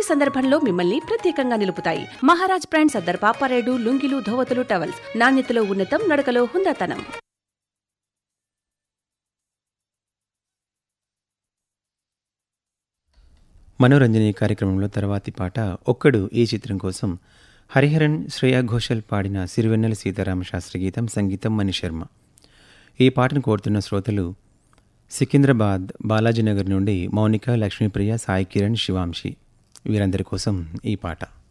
సందర్భంలో మిమ్మల్ని ప్రత్యేకంగా నిలుపుతాయి మహారాజ్ బ్రాండ్ సర్దార్ పాపారేడు లుంగిలు ధోవతులు టవల్స్ నాణ్యతలో ఉన్నతం నడకలో హుందాతనం మనోరంజని కార్యక్రమంలో తర్వాతి పాట ఒక్కడు ఈ చిత్రం కోసం హరిహరన్ శ్రేయా ఘోషల్ పాడిన సిరివెన్నెల సీతారామ శాస్త్రి గీతం సంగీతం మణి శర్మ ఈ పాటను కోరుతున్న శ్రోతలు సికింద్రాబాద్ బాలాజీనగర్ నుండి మౌనిక లక్ష్మీప్రియ సాయి కిరణ్ శివాంశి వీరందరి కోసం ఈ పాట